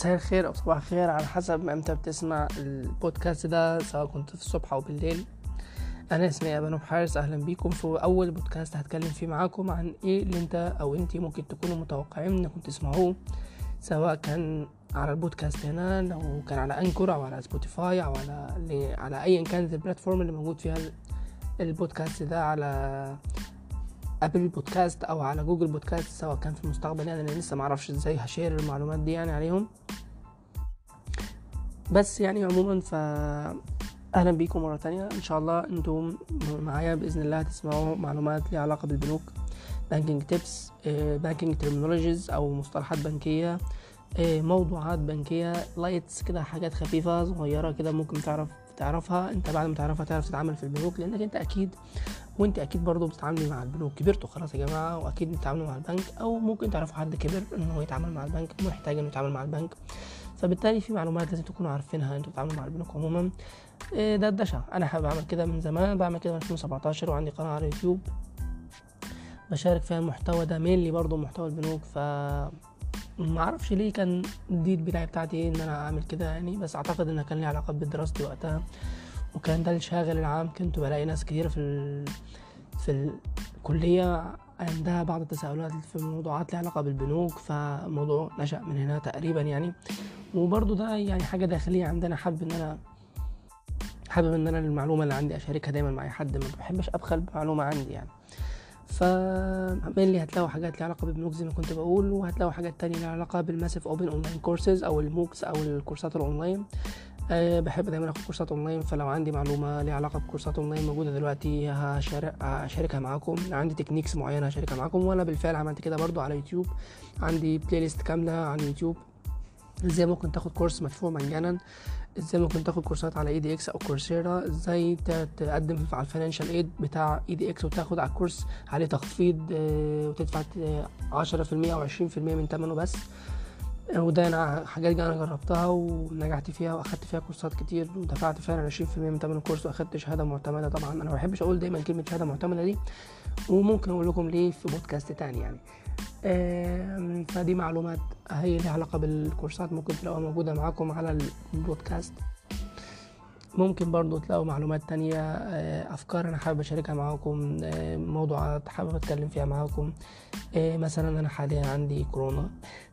مساء الخير او صباح الخير على حسب ما انت بتسمع البودكاست ده سواء كنت في الصبح او بالليل انا اسمي ابانو حارس اهلا بيكم في اول بودكاست هتكلم فيه معاكم عن ايه اللي انت او انتي ممكن تكونوا متوقعين انكم تسمعوه سواء كان على البودكاست هنا لو كان على انكور او على سبوتيفاي او على على ايا كانت البلاتفورم اللي موجود فيها البودكاست ده على ابل بودكاست او على جوجل بودكاست سواء كان في المستقبل يعني انا لسه معرفش ازاي هشير المعلومات دي يعني عليهم بس يعني عموما ف اهلا بيكم مره تانية ان شاء الله انتم معايا باذن الله هتسمعوا معلومات ليها علاقه بالبنوك بانكينج تيبس بانكينج ترمينولوجيز او مصطلحات بنكيه آه، موضوعات بنكيه لايتس كده حاجات خفيفه صغيره كده ممكن تعرف تعرفها انت بعد ما تعرفها تعرف تتعامل في البنوك لانك انت اكيد وانت اكيد برضه بتتعاملي مع البنوك كبرتوا خلاص يا جماعه واكيد بتتعاملوا مع البنك او ممكن تعرفوا حد كبر ان هو يتعامل مع البنك محتاج انه يتعامل مع البنك فبالتالي في معلومات لازم تكونوا عارفينها انتوا بتتعاملوا مع البنوك عموما إيه ده الدشا انا حابب اعمل كده من زمان بعمل كده من 2017 وعندي قناه على اليوتيوب بشارك فيها المحتوى ده مينلي برضه محتوى البنوك ف ما اعرفش ليه كان دي البدايه بتاعتي ايه ان انا اعمل كده يعني بس اعتقد انها كان ليها علاقه بدراستي وقتها وكان ده الشاغل العام كنت بلاقي ناس كتير في ال... في الكلية عندها بعض التساؤلات في موضوعات لها علاقة بالبنوك فموضوع نشأ من هنا تقريبا يعني وبرضه ده يعني حاجة داخلية عندنا حابب ان انا حابب ان انا المعلومة اللي عندي اشاركها دايما مع اي حد ما بحبش ابخل بمعلومة عندي يعني ف لي هتلاقوا حاجات ليها علاقه بالبنوك زي ما كنت بقول وهتلاقوا حاجات تانية ليها علاقه بالماسيف اوبن اونلاين كورسز او الموكس او الكورسات الاونلاين أه بحب دايما اخد كورسات اونلاين فلو عندي معلومه ليها علاقه بكورسات اونلاين موجوده دلوقتي هشارك هشاركها معاكم عندي تكنيكس معينه هشاركها معاكم وانا بالفعل عملت كده برضو على يوتيوب عندي بلاي ليست كامله على اليوتيوب ازاي ممكن تاخد كورس مدفوع مجانا ازاي ممكن تاخد كورسات على اي دي اكس او كورسيرا ازاي تقدم على الفاينانشال ايد بتاع اي دي اكس وتاخد على الكورس عليه تخفيض وتدفع عشرة في المية او عشرين في المية من تمنه بس وده انا حاجات انا جربتها ونجحت فيها واخدت فيها كورسات كتير ودفعت فعلا عشرين في المية من تمن الكورس واخدت شهاده معتمده طبعا انا ما بحبش اقول دايما كلمه شهاده معتمده دي وممكن اقول لكم ليه في بودكاست تاني يعني فدي معلومات هي ليها علاقه بالكورسات ممكن تلاقوها موجوده معاكم على البودكاست ممكن برضو تلاقوا معلومات تانية أفكار أنا حابب أشاركها معاكم موضوعات حابب أتكلم فيها معاكم مثلا أنا حاليا عندي كورونا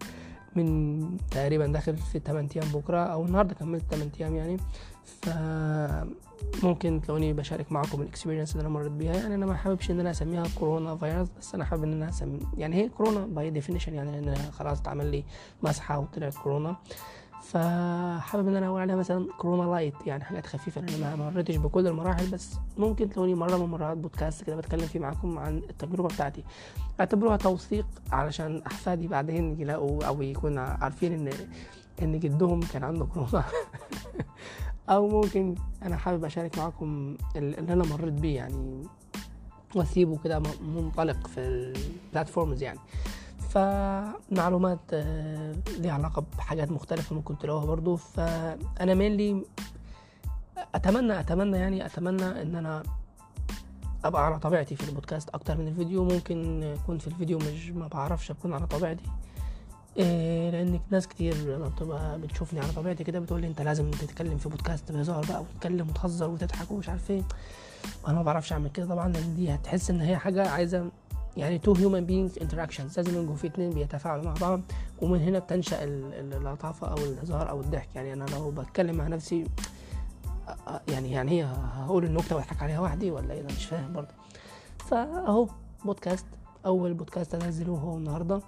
من تقريبا داخل في 8 أيام بكرة أو النهاردة كملت 8 أيام يعني ف ممكن تلاقوني بشارك معاكم الاكسبيرينس اللي انا مريت بيها يعني انا ما حاببش ان انا اسميها كورونا فيروس بس انا حابب ان انا اسمي يعني هي كورونا باي ديفينيشن يعني ان خلاص اتعمل لي مسحه وطلعت كورونا فحابب ان انا اقول عليها مثلا كورونا لايت يعني حاجات خفيفه لان انا ما مريتش بكل المراحل بس ممكن تلاقوني مره من مرات بودكاست كده بتكلم فيه معاكم عن التجربه بتاعتي اعتبروها توثيق علشان احفادي بعدين يلاقوا او يكونوا عارفين ان ان جدهم كان عنده كورونا او ممكن انا حابب اشارك معاكم اللي انا مريت بيه يعني واسيبه كده منطلق في البلاتفورمز يعني فمعلومات ليها علاقة بحاجات مختلفة ممكن تلاقوها برضو فأنا مينلي أتمنى أتمنى يعني أتمنى إن أنا أبقى على طبيعتي في البودكاست أكتر من الفيديو ممكن يكون في الفيديو مش ما بعرفش أكون على طبيعتي إيه لان ناس كتير لما بتبقى بتشوفني على طبيعتي كده بتقول لي انت لازم تتكلم في بودكاست بهزار بقى وتتكلم وتهزر وتضحك ومش عارف ايه انا ما بعرفش اعمل كده طبعا لان دي هتحس ان هي حاجه عايزه يعني تو هيومن بينجز انتراكشنز لازم يكون في اتنين بيتفاعلوا مع بعض ومن هنا بتنشا اللطافه او الهزار او الضحك يعني انا لو بتكلم مع نفسي يعني يعني هي هقول النكته واضحك عليها وحدي ولا ايه انا مش فاهم برضه فاهو بودكاست اول بودكاست انزله هو النهارده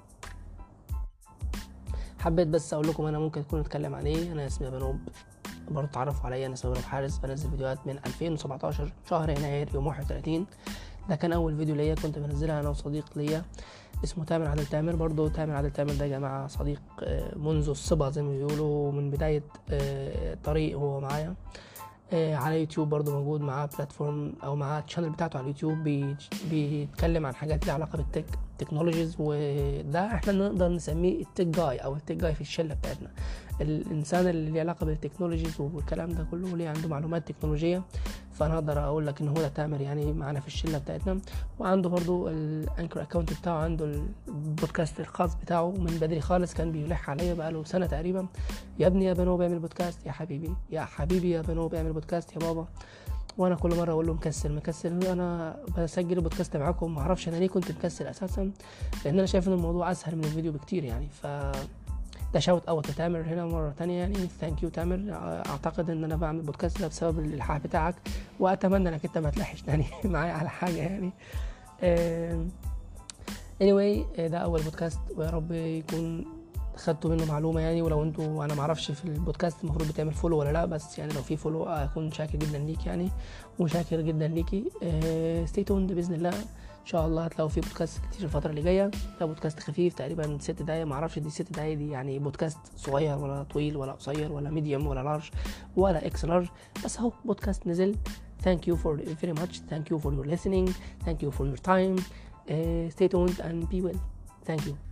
حبيت بس اقول لكم انا ممكن اكون اتكلم عن ايه انا اسمي بنوب برضه تعرفوا عليا انا اسمي بنوب حارس بنزل فيديوهات من 2017 شهر يناير يوم 31 ده كان اول فيديو ليا كنت بنزلها انا وصديق ليا اسمه تامر عادل تامر برضه تامر عادل تامر ده يا جماعه صديق منذ الصبا زي ما بيقولوا من بدايه طريق هو معايا على يوتيوب برضه موجود معاه بلاتفورم او معاه الشانل بتاعته على اليوتيوب بيتكلم عن حاجات ليها علاقه بالتك تكنولوجيز وده احنا نقدر نسميه التك جاي او التك جاي في الشله بتاعتنا الانسان اللي ليه علاقه بالتكنولوجيز والكلام ده كله ليه عنده معلومات تكنولوجيه فانا اقدر اقول لك ان هو ده تامر يعني معانا في الشله بتاعتنا وعنده برضو الانكر اكونت بتاعه عنده البودكاست الخاص بتاعه من بدري خالص كان بيلح عليا بقاله سنه تقريبا يا ابني يا بنو بيعمل بودكاست يا حبيبي يا حبيبي يا بنو بيعمل بودكاست يا بابا وانا كل مره اقول له مكسل مكسل انا بسجل البودكاست معاكم ما اعرفش انا ليه كنت مكسل اساسا لان انا شايف ان الموضوع اسهل من الفيديو بكتير يعني ف ده شوت اوت لتامر هنا مره تانية يعني ثانك يو تامر اعتقد ان انا بعمل بودكاست ده بسبب الالحاح بتاعك واتمنى انك انت ما تلحش تاني معايا على حاجه يعني anyway ده اول بودكاست ويا رب يكون خدتوا منه معلومه يعني ولو انتوا انا معرفش في البودكاست المفروض بتعمل فولو ولا لا بس يعني لو في فولو اكون شاكر جدا ليك يعني وشاكر جدا ليكي ستي توند باذن الله ان شاء الله هتلاقوا في بودكاست كتير الفتره اللي جايه ده بودكاست خفيف تقريبا ست دقايق معرفش دي ست دقايق دي يعني بودكاست صغير ولا طويل ولا قصير ولا ميديوم ولا لارج ولا اكس لارج بس اهو بودكاست نزل thank you for very much thank you for your listening thank you for your time uh, stay tuned and be well thank you